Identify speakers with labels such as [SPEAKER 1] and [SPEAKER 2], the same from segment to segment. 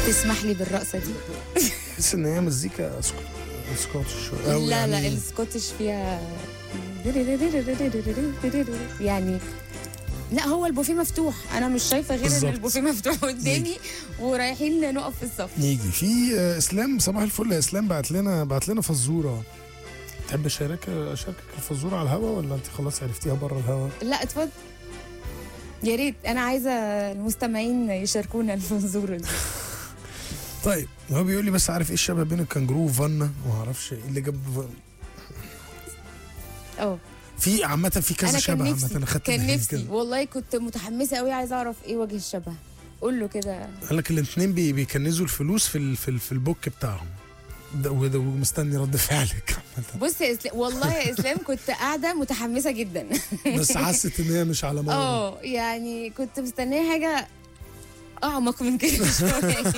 [SPEAKER 1] تسمح لي بالرقصه دي
[SPEAKER 2] تحس ان هي مزيكا سكو- سكوتش شوية أو
[SPEAKER 1] لا لا
[SPEAKER 2] يعني
[SPEAKER 1] السكوتش فيها يعني لا هو البوفيه مفتوح انا مش شايفه غير ان
[SPEAKER 2] بالظبط.
[SPEAKER 1] البوفيه مفتوح قدامي
[SPEAKER 2] يجي.
[SPEAKER 1] ورايحين نقف في الصف
[SPEAKER 2] يجي في آه، اسلام صباح الفل يا اسلام بعت لنا بعت لنا فزوره تحب اشارك اشاركك الفزوره على الهوا ولا انت خلاص عرفتيها بره الهوا
[SPEAKER 1] لا اتفضل يا ريت انا عايزه المستمعين يشاركونا الفزوره دي
[SPEAKER 2] طيب هو بيقول لي بس عارف ايه الشبه بين الكنجرو وفانا وما اعرفش ايه اللي جاب فن-
[SPEAKER 1] اه
[SPEAKER 2] في عامه في كذا
[SPEAKER 1] انا كان
[SPEAKER 2] شبه
[SPEAKER 1] نفسي
[SPEAKER 2] عامه انا خدت
[SPEAKER 1] كان
[SPEAKER 2] بالي
[SPEAKER 1] نفسي
[SPEAKER 2] كده.
[SPEAKER 1] والله كنت متحمسه قوي عايزه اعرف ايه وجه الشبه قول له كده
[SPEAKER 2] قال لك الاثنين بي بيكنزوا الفلوس في ال في, ال في البوك بتاعهم ده وده ومستني رد فعلك عامة.
[SPEAKER 1] بص يا اسلام والله يا اسلام كنت قاعده متحمسه جدا
[SPEAKER 2] بس حست ان هي مش على موضوع
[SPEAKER 1] اه يعني كنت مستنيه حاجه اعمق من كده شويه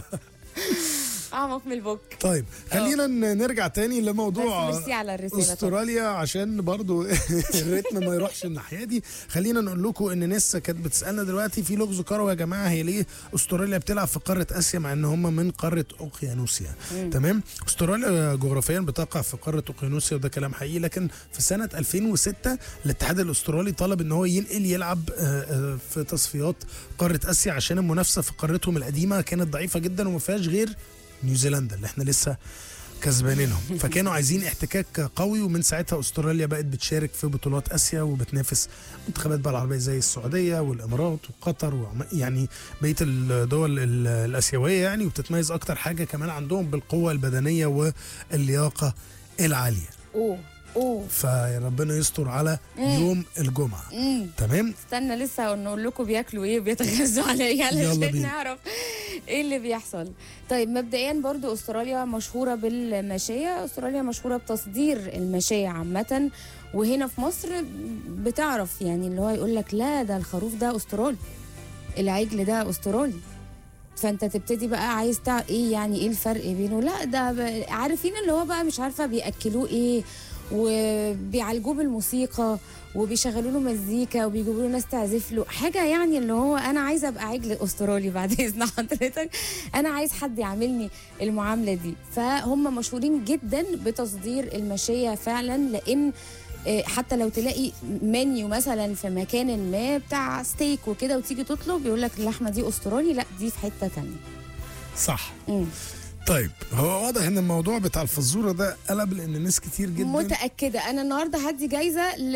[SPEAKER 1] اعمق من البوك
[SPEAKER 2] طيب خلينا ن- نرجع تاني
[SPEAKER 1] بس
[SPEAKER 2] لموضوع
[SPEAKER 1] ميرسي على الرساله طبعا.
[SPEAKER 2] استراليا عشان برضو الريتم ما يروحش الناحيه دي خلينا نقول لكم ان ناس كانت بتسالنا دلوقتي في لغز كروي يا جماعه هي ليه استراليا بتلعب في قاره اسيا مع ان هم من قاره اوقيانوسيا تمام استراليا جغرافيا بتقع في قاره اوقيانوسيا وده كلام حقيقي لكن في سنه 2006 الاتحاد الاسترالي طلب ان هو ينقل يلعب آه، آه، في تصفيات قاره اسيا عشان المنافسه في قارتهم القديمه كانت ضعيفه جدا وما فيهاش غير نيوزيلندا اللي احنا لسه كسبانينهم فكانوا عايزين احتكاك قوي ومن ساعتها استراليا بقت بتشارك في بطولات اسيا وبتنافس منتخبات بقى العربيه زي السعوديه والامارات وقطر وعم- يعني بقيه الدول ال- الاسيويه يعني وبتتميز اكتر حاجه كمان عندهم بالقوه البدنيه واللياقه العاليه
[SPEAKER 1] اوه اوه
[SPEAKER 2] فربنا يستر على
[SPEAKER 1] مم.
[SPEAKER 2] يوم الجمعه
[SPEAKER 1] امم
[SPEAKER 2] تمام
[SPEAKER 1] استنى لسه نقول لكم بياكلوا ايه وبيتغذوا على ايه
[SPEAKER 2] يلا
[SPEAKER 1] علشان
[SPEAKER 2] بينا.
[SPEAKER 1] نعرف ايه اللي بيحصل طيب مبدئيا برضو استراليا مشهوره بالماشيه استراليا مشهوره بتصدير الماشيه عامه وهنا في مصر بتعرف يعني اللي هو يقول لك لا ده الخروف ده استرالي العجل ده استرالي فانت تبتدي بقى عايز تعرف ايه يعني ايه الفرق بينه لا ده ب- عارفين اللي هو بقى مش عارفه بياكلوه ايه وبيعالجوه بالموسيقى وبيشغلوا له مزيكا وبيجيبوا له ناس تعزف له حاجه يعني اللي هو انا عايزه ابقى عجل استرالي بعد اذن حضرتك انا عايز حد يعاملني المعامله دي فهم مشهورين جدا بتصدير الماشيه فعلا لان آه، حتى لو تلاقي منيو مثلا في مكان ما بتاع ستيك وكده وتيجي تطلب يقول لك اللحمه دي استرالي لا دي في حته تانية
[SPEAKER 2] صح
[SPEAKER 1] مم.
[SPEAKER 2] طيب هو واضح ان الموضوع بتاع الفزوره ده قلب لان ناس كتير جدا
[SPEAKER 1] متاكده انا النهارده هدي جايزه ل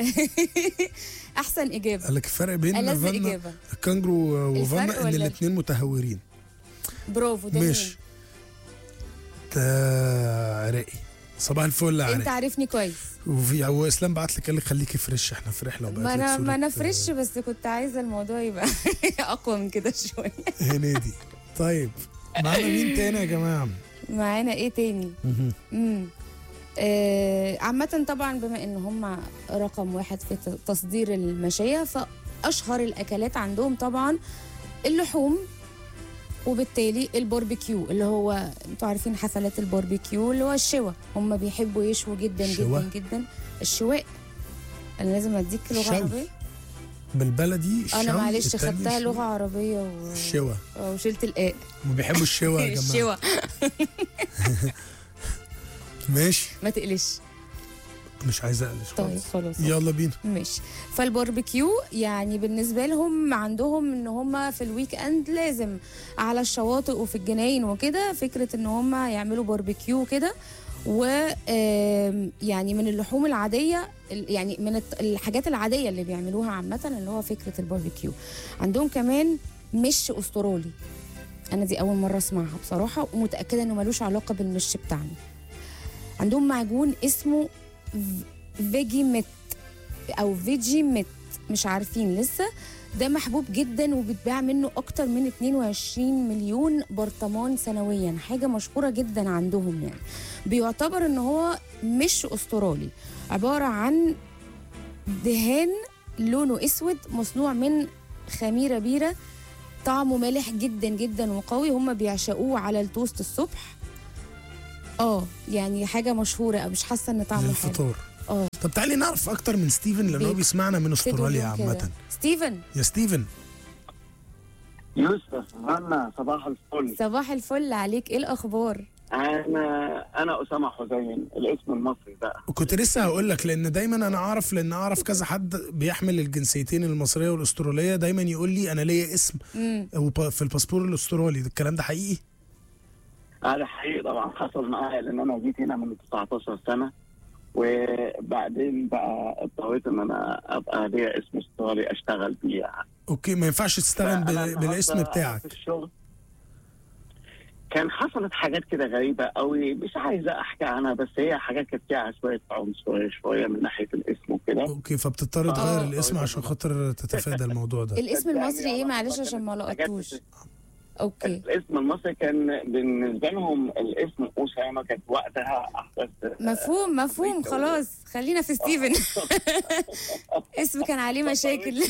[SPEAKER 1] احسن اجابه
[SPEAKER 2] قال لك الفرق بين
[SPEAKER 1] ألذ
[SPEAKER 2] فانا
[SPEAKER 1] إجابة.
[SPEAKER 2] الكانجرو وفانا
[SPEAKER 1] الفرق
[SPEAKER 2] ان
[SPEAKER 1] ولا-
[SPEAKER 2] الاثنين متهورين
[SPEAKER 1] برافو ده
[SPEAKER 2] مش
[SPEAKER 1] مين؟
[SPEAKER 2] ده عراقي صباح الفل يا
[SPEAKER 1] انت
[SPEAKER 2] عراقي
[SPEAKER 1] عارفني كويس
[SPEAKER 2] وفي هو اسلام بعت لك قال لك خليكي فريش احنا في رحله وبقت
[SPEAKER 1] ما انا
[SPEAKER 2] لك
[SPEAKER 1] ما انا
[SPEAKER 2] صورة،
[SPEAKER 1] فريش بس كنت عايزه الموضوع يبقى اقوى من كده شويه
[SPEAKER 2] آه، هنيدي طيب معانا مين تاني يا جماعه
[SPEAKER 1] معانا ايه تاني
[SPEAKER 2] مهم.
[SPEAKER 1] امم آه عامة طبعا بما ان هم رقم واحد في ت- تصدير الماشية فاشهر الاكلات عندهم طبعا اللحوم وبالتالي الباربيكيو اللي هو انتوا عارفين حفلات الباربيكيو اللي هو الشوا هم بيحبوا يشوا جدا
[SPEAKER 2] شوا؟
[SPEAKER 1] جدا جدا الشواء انا لازم اديك لغه
[SPEAKER 2] شوي.
[SPEAKER 1] عربيه
[SPEAKER 2] بالبلدي
[SPEAKER 1] انا
[SPEAKER 2] الشوي،
[SPEAKER 1] معلش
[SPEAKER 2] التاني
[SPEAKER 1] خدتها
[SPEAKER 2] الشوي.
[SPEAKER 1] لغه عربيه و...
[SPEAKER 2] الشوا
[SPEAKER 1] آه، وشلت الاء
[SPEAKER 2] هم بيحبوا الشوا يا جماعه
[SPEAKER 1] الشوا
[SPEAKER 2] ماشي
[SPEAKER 1] ما تقلش
[SPEAKER 2] مش عايز اقلش
[SPEAKER 1] طيب
[SPEAKER 2] خالص
[SPEAKER 1] خلاص
[SPEAKER 2] يلا بينا
[SPEAKER 1] ماشي فالباربيكيو يعني بالنسبه لهم عندهم ان هم في الويك اند لازم على الشواطئ وفي الجناين وكده فكره ان هم يعملوا باربيكيو كده و آم، يعني من اللحوم العاديه ال- يعني من الت- الحاجات العاديه اللي بيعملوها عامه اللي هو فكره الباربيكيو عندهم كمان مش استرالي انا دي اول مره اسمعها بصراحه ومتاكده انه ملوش علاقه بالمش بتاعنا عندهم معجون اسمه ف- فيجي ميت او فيجي ميت مش عارفين لسه ده محبوب جدا وبتباع منه اكتر من 22 مليون برطمان سنويا حاجه مشهوره جدا عندهم يعني بيعتبر ان هو مش استرالي عباره عن دهان لونه اسود مصنوع من خميره بيره طعمه مالح جدا جدا وقوي هم بيعشقوه على التوست الصبح اه يعني حاجه مشهوره مش حاسه ان طعمه حلو
[SPEAKER 2] للفطار
[SPEAKER 1] اه
[SPEAKER 2] طب تعالي نعرف اكتر من ستيفن لان هو
[SPEAKER 1] بيك.
[SPEAKER 2] بيسمعنا من استراليا
[SPEAKER 1] ابتدوا كده.
[SPEAKER 2] عامه
[SPEAKER 1] ستيفن
[SPEAKER 2] يا ستيفن
[SPEAKER 3] يوسف رنا صباح الفل
[SPEAKER 1] صباح الفل عليك ايه الاخبار
[SPEAKER 3] انا انا اسامه حسين الاسم المصري بقى
[SPEAKER 2] كنت لسه هقول لك لان دايما انا اعرف لان اعرف كذا حد بيحمل الجنسيتين المصريه والاستراليه دايما يقول لي انا ليا اسم
[SPEAKER 1] امم
[SPEAKER 2] وب- في الباسبور الاسترالي الكلام ده حقيقي
[SPEAKER 3] هذا حقيقي طبعا حصل معايا لان انا جيت هنا من 19 سنه وبعدين بقى اضطريت ان انا ابقى ليا اسم استرالي اشتغل بيه يعني.
[SPEAKER 2] اوكي ما ينفعش تستخدم
[SPEAKER 3] فأنا
[SPEAKER 2] بال- بالاسم
[SPEAKER 3] النهاردة
[SPEAKER 2] بتاعك
[SPEAKER 3] في الشغل كان حصلت حاجات كده غريبة قوي مش عايزة أحكي عنها بس هي حاجات كانت فيها شوية عنصرية شوية من ناحية الاسم وكده
[SPEAKER 2] اوكي فبتضطر تغير
[SPEAKER 1] آه.
[SPEAKER 2] الاسم عشان خاطر تتفادى الموضوع ده
[SPEAKER 1] الاسم
[SPEAKER 3] صدقني
[SPEAKER 1] المصري ايه
[SPEAKER 3] والله
[SPEAKER 1] معلش
[SPEAKER 3] كانت
[SPEAKER 1] عشان ما
[SPEAKER 3] حاجات
[SPEAKER 1] لقطوش اوكي
[SPEAKER 3] الاسم المصري كان بالنسبة لهم الاسم أسامة كانت وقتها أحدث
[SPEAKER 1] مفهوم مفهوم
[SPEAKER 3] أمريكا
[SPEAKER 1] خلاص خلينا في ستيفن اسم كان عليه مشاكل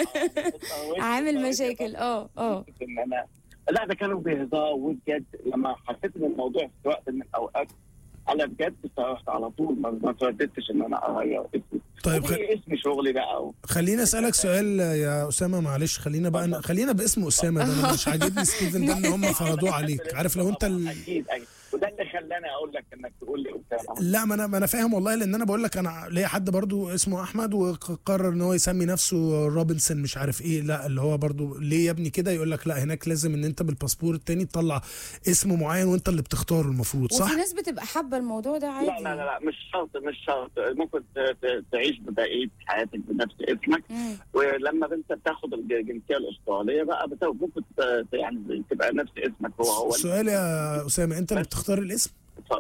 [SPEAKER 1] عامل مشاكل اه اه
[SPEAKER 3] ان انا لا ده كانوا بيهزروا وبجد لما حسيت ان الموضوع في وقت من الاوقات انا بجد صرحت على طول ما ما ترددتش ان انا اغير اسمي
[SPEAKER 2] طيب خ...
[SPEAKER 3] ودي اسم شغلي بقى و...
[SPEAKER 2] خليني اسالك سؤال يا اسامه معلش خلينا بقى خلينا باسم اسامه ده انا مش عاجبني ستيفن ده ان هم فرضوه عليك عارف لو انت ال...
[SPEAKER 3] اكيد اكيد وده اللي خلاني اقول لك انك تقول لي اسامه
[SPEAKER 2] لا ما انا ما انا فاهم والله لان انا بقول لك انا ليا حد برضو اسمه احمد وقرر ان هو يسمي نفسه روبنسون مش عارف ايه لا اللي هو برضو ليه يا ابني كده يقول لك لا هناك لازم ان انت بالباسبور التاني تطلع اسم معين وانت اللي بتختاره المفروض صح
[SPEAKER 1] وفي ناس بتبقى حابه الموضوع ده عادي
[SPEAKER 3] لا لا لا لا مش شرط مش شرط ممكن ت- ت- تعيش ببقيه حياتك بنفس اسمك
[SPEAKER 1] مم.
[SPEAKER 3] ولما انت بتاخد الجنسيه الاستراليه بقى بت- ممكن ت- يعني تبقى نفس اسمك هو هو
[SPEAKER 2] السؤال يا اسامه انت اللي بتختار الاسم
[SPEAKER 3] اتفضل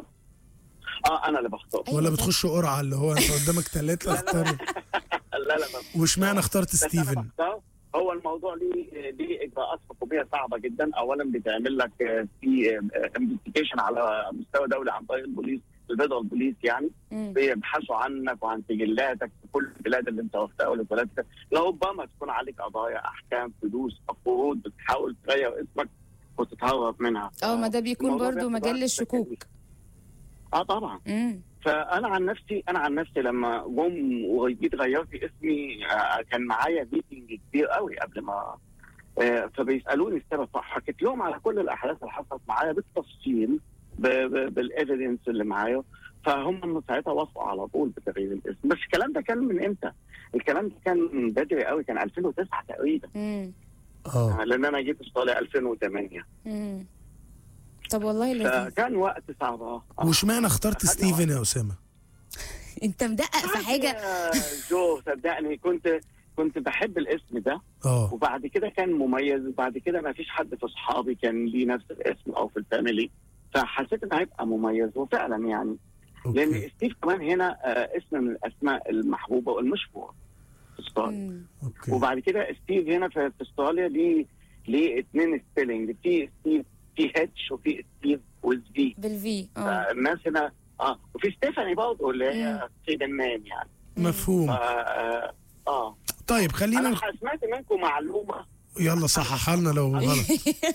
[SPEAKER 3] اه انا اللي بختار
[SPEAKER 1] أيوة
[SPEAKER 2] ولا
[SPEAKER 1] طبعا.
[SPEAKER 2] بتخش قرعه اللي هو انت قدامك ثلاثه اختار
[SPEAKER 3] لا لا بس
[SPEAKER 2] واشمعنى اخترت
[SPEAKER 3] بس أنا
[SPEAKER 2] ستيفن
[SPEAKER 3] بختار. هو الموضوع ليه ليه اجراءات حكوميه صعبه جدا اولا بيتعمل لك آه، في انفستيجيشن على مستوى دولي عن طريق البوليس الفيدرال بوليس يعني
[SPEAKER 1] مم.
[SPEAKER 3] بيبحثوا عنك وعن سجلاتك في كل البلاد اللي انت رحتها والبلاد لربما تكون عليك قضايا احكام فلوس قروض بتحاول تغير اسمك وتتهرب منها
[SPEAKER 1] اه ما ده بيكون
[SPEAKER 3] الموضوع
[SPEAKER 1] برضو
[SPEAKER 3] بياخد
[SPEAKER 1] مجال
[SPEAKER 3] وقت
[SPEAKER 1] للشكوك
[SPEAKER 3] اه طبعا
[SPEAKER 1] مم.
[SPEAKER 3] فانا عن نفسي انا عن نفسي لما جم وجيت غيرت اسمي آه، كان معايا ميتنج كبير قوي قبل ما آه، فبيسالوني السبب فحكيت لهم على كل الاحداث اللي حصلت معايا بالتفصيل بالايفيدنس اللي معايا فهم من ساعتها وافقوا على طول بتغيير الاسم بس الكلام ده كان من امتى؟ الكلام ده كان من بدري قوي كان 2009 تقريبا
[SPEAKER 1] مم.
[SPEAKER 2] اه
[SPEAKER 3] لان انا جيت استراليا 2008
[SPEAKER 1] مم. طب والله لذيذ
[SPEAKER 3] فكان وقت صعب اه
[SPEAKER 2] واشمعنى اخترت
[SPEAKER 3] أخدنا
[SPEAKER 2] ستيفن يا اسامه
[SPEAKER 1] انت مدقق في حاجه
[SPEAKER 3] يا جو صدقني كنت كنت بحب الاسم ده
[SPEAKER 2] اه
[SPEAKER 3] وبعد كده كان مميز وبعد كده ما فيش حد في اصحابي كان ليه نفس الاسم او في الفاميلي فحسيت انه هيبقى مميز وفعلا يعني لان
[SPEAKER 2] اوكي
[SPEAKER 3] ستيف كمان هنا آه، اسم من الاسماء المحبوبه والمشهوره في استراليا
[SPEAKER 1] مم.
[SPEAKER 2] اوكي
[SPEAKER 3] وبعد كده ستيف هنا في في استراليا ليه ليه اثنين سبيلنج في ستيف في اتش وفي ستيف ويز في
[SPEAKER 1] بالفي اه
[SPEAKER 3] الناس هنا اه وفي ستيفاني برضه اللي
[SPEAKER 1] مم.
[SPEAKER 3] هي سيدن مان يعني
[SPEAKER 2] مفهوم
[SPEAKER 3] اه اه, آه.
[SPEAKER 2] طيب خلينا
[SPEAKER 3] انا
[SPEAKER 2] نخ...
[SPEAKER 3] سمعت منكم معلومه
[SPEAKER 2] يلا صححها لنا لو غلط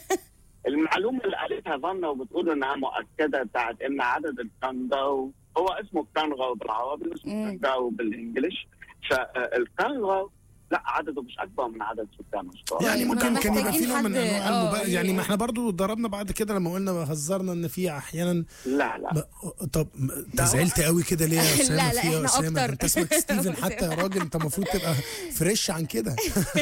[SPEAKER 3] المعلومه اللي قالتها ظنه وبتقول انها مؤكده بتاعت ان عدد الكانجارو هو اسمه كانغارو بالعربي
[SPEAKER 1] مم.
[SPEAKER 3] واسمه كانغارو بالانجلش فالكانغارو لا عدده مش اكبر من عدد سكان استراليا
[SPEAKER 2] يعني
[SPEAKER 1] طيب،
[SPEAKER 2] ممكن
[SPEAKER 1] ما
[SPEAKER 2] كان يبقى
[SPEAKER 1] محتاجين
[SPEAKER 2] في نوع من
[SPEAKER 1] حد-
[SPEAKER 2] انواع
[SPEAKER 1] آه،
[SPEAKER 2] المبالغه يعني
[SPEAKER 1] ي-
[SPEAKER 2] ما احنا برضو ضربنا بعد كده لما قلنا هزرنا ان في احيانا
[SPEAKER 3] لا لا
[SPEAKER 2] ب... طب م- انت
[SPEAKER 3] ده هو-
[SPEAKER 2] زعلت قوي كده ليه يا
[SPEAKER 1] لا،
[SPEAKER 2] اسامه
[SPEAKER 1] لا،
[SPEAKER 2] في يا
[SPEAKER 1] إحنا
[SPEAKER 2] اسامه ده
[SPEAKER 1] أكتر.
[SPEAKER 2] انت اسمك ستيفن حتى يا راجل انت المفروض تبقى فريش عن كده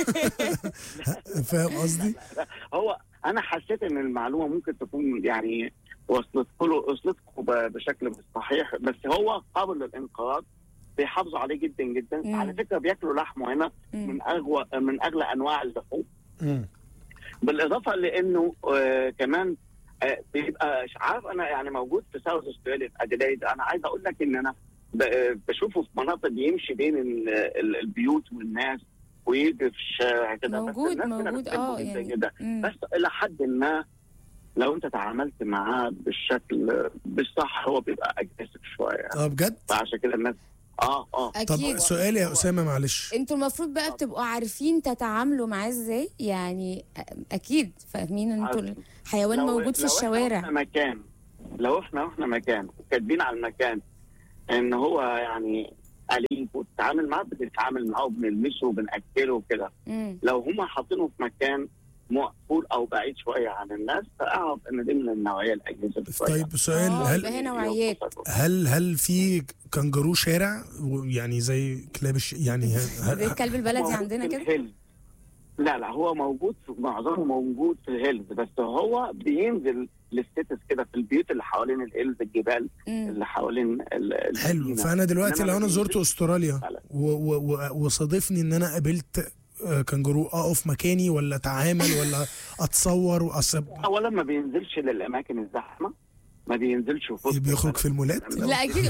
[SPEAKER 2] فاهم قصدي؟
[SPEAKER 3] هو انا حسيت ان المعلومه ممكن تكون يعني وصلت له وصلتكم ب- بشكل مش صحيح بس هو قابل للانقراض بيحافظوا عليه جدا جدا
[SPEAKER 1] مم.
[SPEAKER 3] على فكره بياكلوا لحمه هنا
[SPEAKER 1] مم.
[SPEAKER 3] من اغوى من اغلى انواع اللحوم
[SPEAKER 2] مم.
[SPEAKER 3] بالاضافه لانه آه كمان آه بيبقى مش عارف انا يعني موجود في ساوث استراليا في اديلايد انا عايز اقول لك ان انا ب- آه، بشوفه في مناطق بيمشي بين ال- ال- البيوت والناس ويجري في الشارع كده بس
[SPEAKER 1] موجود
[SPEAKER 3] الناس هنا
[SPEAKER 1] موجود
[SPEAKER 3] بتحبه
[SPEAKER 1] اه
[SPEAKER 3] جدا
[SPEAKER 1] يعني
[SPEAKER 3] جدا
[SPEAKER 1] مم.
[SPEAKER 3] بس الى حد ما لو انت تعاملت معاه بالشكل بالصح هو بيبقى اجريسيف شويه
[SPEAKER 2] اه بجد؟
[SPEAKER 3] فعشان كده الناس اه اه
[SPEAKER 2] طب
[SPEAKER 1] اكيد
[SPEAKER 2] سؤالي يا اسامه معلش
[SPEAKER 1] انتوا المفروض بقى بتبقوا عارفين تتعاملوا معاه ازاي يعني أ- اكيد فاهمين انتوا
[SPEAKER 3] عارفين.
[SPEAKER 1] الحيوان
[SPEAKER 3] لو-
[SPEAKER 1] موجود في
[SPEAKER 3] لو احنا
[SPEAKER 1] الشوارع
[SPEAKER 3] رحنا مكان لو احنا رحنا مكان وكاتبين على المكان ان هو يعني اليف وتتعامل معاه بتتعامل معاه وبنلمسه وبناكله وكده
[SPEAKER 1] مم.
[SPEAKER 3] لو هم حاطينه في مكان مقفول او بعيد شويه عن الناس فاعرف ان دي من النوعيه الاجهزه شوية.
[SPEAKER 2] طيب سؤال
[SPEAKER 1] آه،
[SPEAKER 2] هل
[SPEAKER 1] يبقى هي نوعيات
[SPEAKER 2] هل هل في كنجرو شارع يعني زي كلاب الش... يعني
[SPEAKER 1] زي
[SPEAKER 2] هل...
[SPEAKER 1] الكلب البلدي
[SPEAKER 3] موجود
[SPEAKER 1] عندنا
[SPEAKER 3] في
[SPEAKER 1] كده
[SPEAKER 3] الهيلز. لا لا هو موجود في معظمه موجود في الهيلز بس هو بينزل للستيتس كده في البيوت اللي حوالين الهيلز الجبال
[SPEAKER 1] مم.
[SPEAKER 3] اللي حوالين ال-
[SPEAKER 2] حلو
[SPEAKER 3] المدينة.
[SPEAKER 2] فانا دلوقتي
[SPEAKER 3] إنما
[SPEAKER 2] لو انا
[SPEAKER 3] ما
[SPEAKER 2] زرت
[SPEAKER 3] بينزلش
[SPEAKER 2] استراليا
[SPEAKER 3] فعلا.
[SPEAKER 2] و... و... و... وصادفني ان انا قابلت آه، كنجرو اقف مكاني ولا اتعامل ولا اتصور واصب
[SPEAKER 3] اولا ما بينزلش للاماكن الزحمه ما بينزلش في وسط
[SPEAKER 2] بيخرج في المولات
[SPEAKER 1] لا اكيد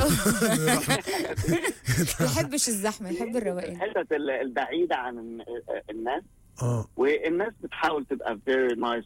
[SPEAKER 1] ما يحبش الزحمه يحب الروقان
[SPEAKER 3] الحتت ال- البعيده عن الن- الناس
[SPEAKER 2] اه
[SPEAKER 3] والناس بتحاول تبقى فيري نايس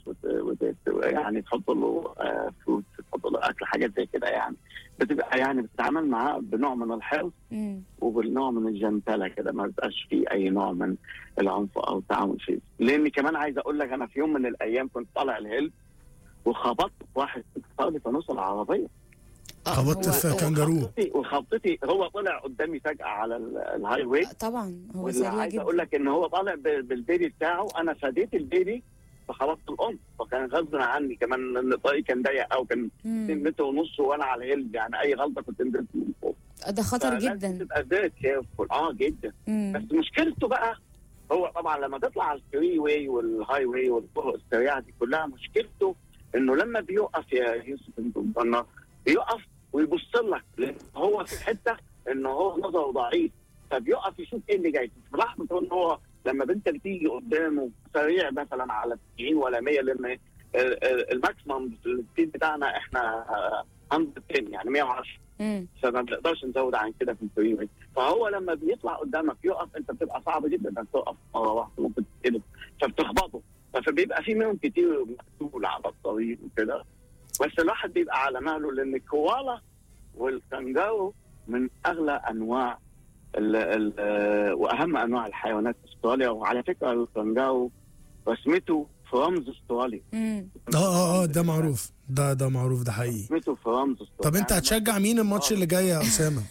[SPEAKER 3] يعني تحط له فروت تحط له اكل حاجات زي كده يعني بتبقى يعني بتتعامل معاه بنوع من الحرص
[SPEAKER 1] مم.
[SPEAKER 3] وبالنوع من الجنتله كده ما بيبقاش فيه اي نوع من العنف او التعامل فيه لان كمان عايز اقول لك انا في يوم من الايام كنت طالع الهيل وخبطت في واحد اتصالي في نص العربيه
[SPEAKER 1] آه،
[SPEAKER 2] خبطت
[SPEAKER 1] هو-
[SPEAKER 2] في
[SPEAKER 1] هو-
[SPEAKER 2] كنجرو
[SPEAKER 3] وخبطتي وخبطتي هو طلع قدامي فجاه على ال- الهاي واي
[SPEAKER 1] طبعا هو
[SPEAKER 3] واللي
[SPEAKER 1] سريع
[SPEAKER 3] عايز
[SPEAKER 1] جدا
[SPEAKER 3] اقول لك ان هو طالع ب- بالبيبي بتاعه انا فديت البيبي فخبطت الام فكان غصب عني كمان ان الطريق كان ضيق او كان
[SPEAKER 1] مم.
[SPEAKER 3] 2 متر ونص وانا على الهيل يعني اي غلطه كنت نزلت من فوق
[SPEAKER 1] ده خطر
[SPEAKER 3] فلازم
[SPEAKER 1] جدا
[SPEAKER 3] تبقى فيري كيرفول اه جدا
[SPEAKER 1] مم.
[SPEAKER 3] بس مشكلته بقى هو طبعا لما تطلع على الفري واي والهاي واي والطرق السريعه دي كلها مشكلته انه لما بيقف يا يوسف انت قلنا بيقف ويبص لك لان هو في حته انه هو نظره ضعيف فبيقف يشوف ايه اللي جاي في لحظه ان هو لما بنت بتيجي قدامه سريع مثلا على 90 ولا 100 لان ال- ال- الماكسيمم في السبيد بتاعنا احنا آه، 110 يعني 110
[SPEAKER 1] مم.
[SPEAKER 3] فما بنقدرش نزود عن كده في الفري واي فهو لما بيطلع قدامك يقف انت بتبقى صعب جدا انك تقف مره واحده ممكن تتقلب فبتخبطه فبيبقى في منهم كتير مقتول على الطريق وكده بس الواحد بيبقى على مهله لان الكوالا والكنجارو من اغلى انواع ال ال واهم انواع الحيوانات في استراليا وعلى فكره الكنجارو رسمته في رمز استراليا
[SPEAKER 1] مم.
[SPEAKER 2] اه اه اه ده معروف ده ده معروف ده حقيقي
[SPEAKER 3] رسمته في رمز استراليا
[SPEAKER 2] طب انت
[SPEAKER 3] يعني
[SPEAKER 2] هتشجع مين الماتش اللي جاي يا اسامه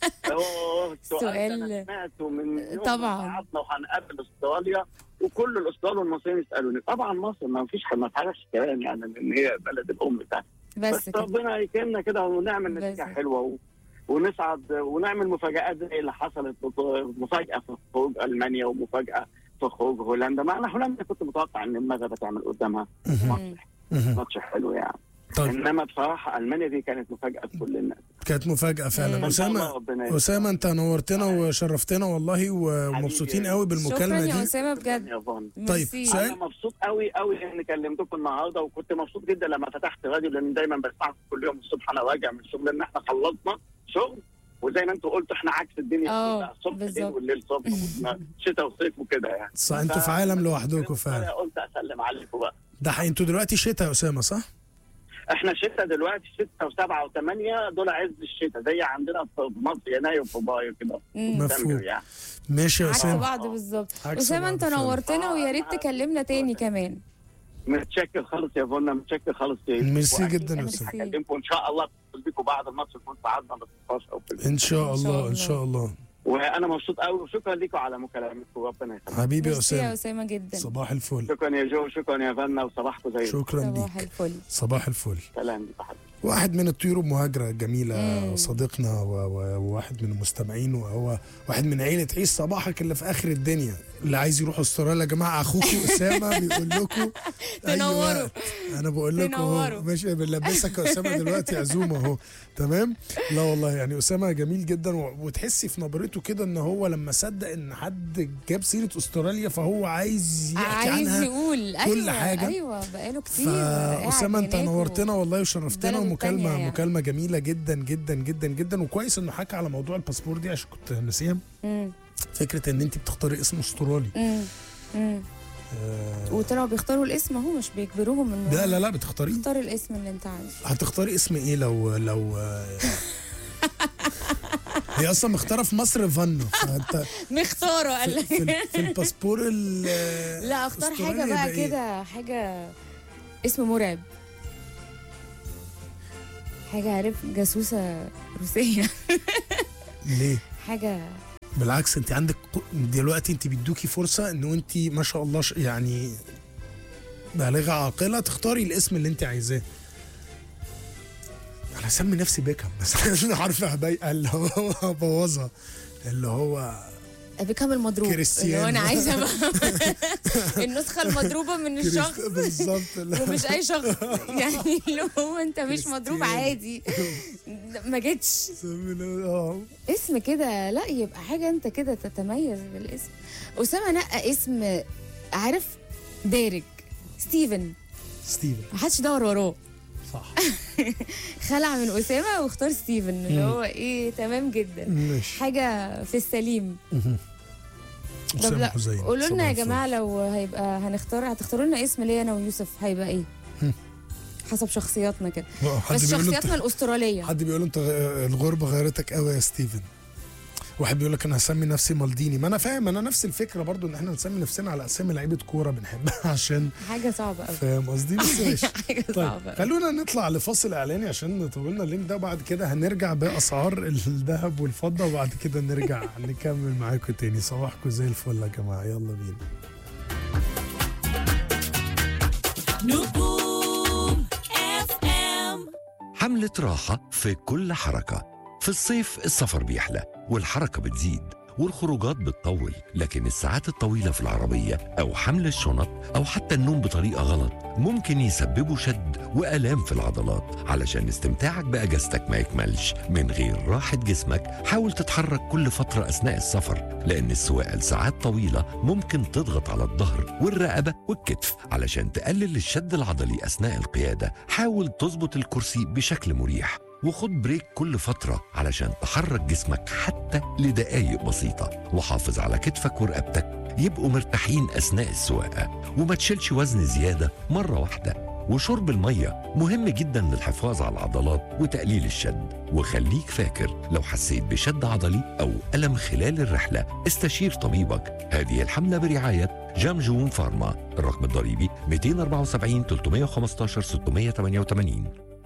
[SPEAKER 3] هو السؤال ده
[SPEAKER 1] سؤال-
[SPEAKER 3] انا سمعته من يوم
[SPEAKER 1] طبعاً.
[SPEAKER 3] ما قعدنا وهنقابل استراليا وكل الاسترال والمصريين يسالوني طبعا مصر ما فيش ما فيهاش كلام يعني لان هي بلد الام بتاعتنا
[SPEAKER 1] بس
[SPEAKER 3] بس
[SPEAKER 1] كده
[SPEAKER 3] ربنا يكرمنا كده ونعمل
[SPEAKER 1] بس.
[SPEAKER 3] نتيجه حلوه و... ونسعد ونعمل مفاجآت زي اللي حصلت مفاجأة في خروج ألمانيا ومفاجأة في خروج هولندا ما أنا هولندا كنت متوقع إن المغرب تعمل قدامها
[SPEAKER 1] مم.
[SPEAKER 2] مهم.
[SPEAKER 3] ماتش حلو يعني
[SPEAKER 2] طيب
[SPEAKER 3] إنما بصراحة ألمانيا دي كانت مفاجأة لكل الناس
[SPEAKER 2] كانت مفاجاه فعلا
[SPEAKER 1] مم.
[SPEAKER 3] إن شاء الله
[SPEAKER 2] اسامه
[SPEAKER 3] ربنا يكرمك.
[SPEAKER 2] اسامه انت نورتنا وشرفتنا والله ومبسوطين قوي
[SPEAKER 1] شكرا
[SPEAKER 2] بالمكالمه
[SPEAKER 1] يا
[SPEAKER 2] دي
[SPEAKER 1] اسامه بجد
[SPEAKER 3] يا فندم.
[SPEAKER 2] طيب،
[SPEAKER 1] ميرسي.
[SPEAKER 2] سؤال؟
[SPEAKER 3] انا مبسوط قوي قوي ان كلمتكم النهارده وكنت مبسوط جدا لما فتحت راديو لان دايما بسمعكم كل يوم الصبح انا راجع من الشغل لان احنا خلصنا شغل وزي ما انتوا قلتوا احنا عكس الدنيا
[SPEAKER 1] اه،
[SPEAKER 3] كلها الصبح ليل
[SPEAKER 1] بالظبط.
[SPEAKER 3] والليل صبح شتاء وصيف وكده يعني
[SPEAKER 2] صح انتوا في عالم لوحدكم فعلا
[SPEAKER 3] قلت اسلم عليكم بقى
[SPEAKER 2] ده حقيقي انتوا دلوقتي شتاء يا اسامه صح؟
[SPEAKER 3] احنا شتاء دلوقتي 6 و7 و8 دول عز الشتاء زي عندنا في مصر يناير وفبراير كده
[SPEAKER 1] مم.
[SPEAKER 2] مفهوم.
[SPEAKER 3] ديسمبر يعني
[SPEAKER 2] ماشي يا
[SPEAKER 1] عكس
[SPEAKER 2] اسامه
[SPEAKER 1] بعض بالظبط
[SPEAKER 2] عكس
[SPEAKER 1] اسامه
[SPEAKER 2] بعض
[SPEAKER 1] انت
[SPEAKER 2] فعلا.
[SPEAKER 1] نورتنا ويا ريت
[SPEAKER 3] آه،
[SPEAKER 1] تكلمنا تاني كمان
[SPEAKER 3] متشكر خالص يا فندم متشكر خالص يا
[SPEAKER 2] ميرسي
[SPEAKER 3] وأكيد
[SPEAKER 2] جدا يا
[SPEAKER 3] أكيد
[SPEAKER 2] أستاذ.
[SPEAKER 3] هكلمكم ان شاء الله اتصل بيكم بعد الماتش نكون صعدنا ل 16 او في
[SPEAKER 2] ان شاء
[SPEAKER 1] إن شاء
[SPEAKER 2] الله
[SPEAKER 1] الله.
[SPEAKER 2] ان شاء الله
[SPEAKER 3] وانا مبسوط قوي وشكرا لكم على مكالمتكم ربنا يخليك
[SPEAKER 2] حبيبي يا
[SPEAKER 1] ميرسي يا
[SPEAKER 2] اسامه
[SPEAKER 1] اسامه جدا
[SPEAKER 2] صباح الفل
[SPEAKER 3] شكرا يا جو شكرا يا فنا وصباحكم زي
[SPEAKER 2] شكرا
[SPEAKER 1] صباح
[SPEAKER 2] ليك
[SPEAKER 1] الفل
[SPEAKER 2] صباح الفل
[SPEAKER 3] سلام لك يا حبيبي
[SPEAKER 2] واحد من الطيور المهاجرة الجميلة
[SPEAKER 1] مم.
[SPEAKER 2] صديقنا و- و- وواحد من المستمعين وهو واحد من عيلة عيش صباحك اللي في آخر الدنيا اللي عايز يروح استراليا يا جماعة أخوكم أسامة بيقول لكم أي
[SPEAKER 1] تنوروا.
[SPEAKER 2] وقت. أنا بقول لكم أهو
[SPEAKER 1] تنوروا.
[SPEAKER 2] ماشي بنلبسك يا أسامة دلوقتي عزومة أهو تمام لا والله يعني أسامة جميل جدا و- وتحسي في نبرته كده إن هو لما صدق إن حد جاب سيرة استراليا فهو عايز يحكي
[SPEAKER 1] عايز
[SPEAKER 2] عنها
[SPEAKER 1] يقول
[SPEAKER 2] كل
[SPEAKER 1] ايوه
[SPEAKER 2] حاجة.
[SPEAKER 1] ايوه بقاله كتير قاعد
[SPEAKER 2] فأسامة أنت
[SPEAKER 1] هناك و-
[SPEAKER 2] نورتنا والله وشرفتنا
[SPEAKER 1] بلده
[SPEAKER 2] ومكالمة
[SPEAKER 1] التانية يعني.
[SPEAKER 2] مكالمة جميلة جدا جدا جدا جدا وكويس إنه حكى على موضوع الباسبور دي عشان كنت ناسيها
[SPEAKER 1] مم.
[SPEAKER 2] فكرة إن أنت بتختاري اسم أسترالي
[SPEAKER 1] مم. مم.
[SPEAKER 2] آه،
[SPEAKER 1] وطلعوا بيختاروا الاسم اهو مش بيجبروهم انه
[SPEAKER 2] لا لا لا بتختاري
[SPEAKER 1] اختار الاسم اللي انت عايزه
[SPEAKER 2] هتختاري اسم إيه لو لو آه، هي أصلا مختارة في مصر فانا فأنت
[SPEAKER 1] مختاره قال
[SPEAKER 2] في,
[SPEAKER 1] لك
[SPEAKER 2] في, ال- في الباسبور ال-
[SPEAKER 1] لا اختار حاجه
[SPEAKER 2] أستراليا
[SPEAKER 1] بقى
[SPEAKER 2] يبقى إيه؟
[SPEAKER 1] كده حاجه اسم مرعب حاجه عارف جاسوسه روسيه
[SPEAKER 2] ليه؟
[SPEAKER 1] حاجه
[SPEAKER 2] بالعكس انت عندك ق- دلوقتي انت بيدوكي فرصه انه انت ما شاء الله ش- يعني بالغه عاقله تختاري الاسم اللي انت عايزاه انا اسمي نفسي بيكهام بس انا عارفه هبي اللي هو هبوظها اللي هو
[SPEAKER 1] بيكام المضروب
[SPEAKER 2] كريستيانو.
[SPEAKER 1] اللي هو انا عايزه بقى النسخه المضروبه من الشخص
[SPEAKER 2] كريست- بالظبط اللي هو-
[SPEAKER 1] ومش اي شخص يعني اللي هو انت مش مضروب
[SPEAKER 2] كريستيانو.
[SPEAKER 1] عادي ما جتش
[SPEAKER 2] سمينا- اه
[SPEAKER 1] اسم كده لا يبقى حاجه انت كده تتميز بالاسم اسامه نقى اسم عارف دارج ستيفن
[SPEAKER 2] ستيفن
[SPEAKER 1] محدش يدور وراه
[SPEAKER 2] صح
[SPEAKER 1] خلع من اسامه واختار ستيفن اللي
[SPEAKER 2] مم.
[SPEAKER 1] هو ايه تمام جدا
[SPEAKER 2] ماشي
[SPEAKER 1] حاجه في السليم طب
[SPEAKER 2] أسامة
[SPEAKER 1] لا
[SPEAKER 2] حسين.
[SPEAKER 1] قولوا لنا
[SPEAKER 2] صباح
[SPEAKER 1] يا
[SPEAKER 2] الفل.
[SPEAKER 1] جماعه لو هيبقى هنختار هتختاروا لنا اسم ليا انا ويوسف هيبقى ايه
[SPEAKER 2] هم.
[SPEAKER 1] حسب شخصياتنا كده
[SPEAKER 2] آه، حد
[SPEAKER 1] بس
[SPEAKER 2] بيقول له
[SPEAKER 1] شخصياتنا
[SPEAKER 2] انت
[SPEAKER 1] الاستراليه
[SPEAKER 2] حد بيقول له انت غ- الغربه غيرتك قوي يا ستيفن واحد بيقول لك انا هسمي نفسي مالديني ما انا فاهم انا نفس الفكره برضو ان احنا نسمي نفسنا على اسامي لعيبه كوره بنحبها عشان
[SPEAKER 1] حاجه صعبه قوي
[SPEAKER 2] فاهم قصدي بس ماشي
[SPEAKER 1] حاجه
[SPEAKER 2] طيب
[SPEAKER 1] صعبه قوي
[SPEAKER 2] خلونا نطلع لفاصل اعلاني عشان طولنا اللينك ده وبعد كده هنرجع باسعار الذهب والفضه وبعد كده نرجع نكمل معاكم تاني صباحكم زي الفل يا جماعه يلا بينا
[SPEAKER 4] نجوم اف ام
[SPEAKER 5] حملة راحة في كل حركة في الصيف السفر بيحلى والحركة بتزيد والخروجات بتطول لكن الساعات الطويلة في العربية أو حمل الشنط أو حتى النوم بطريقة غلط ممكن يسببوا شد وآلام في العضلات علشان استمتاعك بأجازتك ما يكملش من غير راحة جسمك حاول تتحرك كل فترة أثناء السفر لأن السواقة لساعات طويلة ممكن تضغط على الظهر والرقبة والكتف علشان تقلل الشد العضلي أثناء القيادة حاول تظبط الكرسي بشكل مريح وخد بريك كل فترة علشان تحرك جسمك حتى لدقايق بسيطة وحافظ على كتفك ورقبتك يبقوا مرتاحين أثناء السواقة وما تشيلش وزن زيادة مرة واحدة وشرب المية مهم جدا للحفاظ على العضلات وتقليل الشد وخليك فاكر لو حسيت بشد عضلي أو ألم خلال الرحلة استشير طبيبك هذه الحملة برعاية جامجون فارما الرقم الضريبي 274 315 688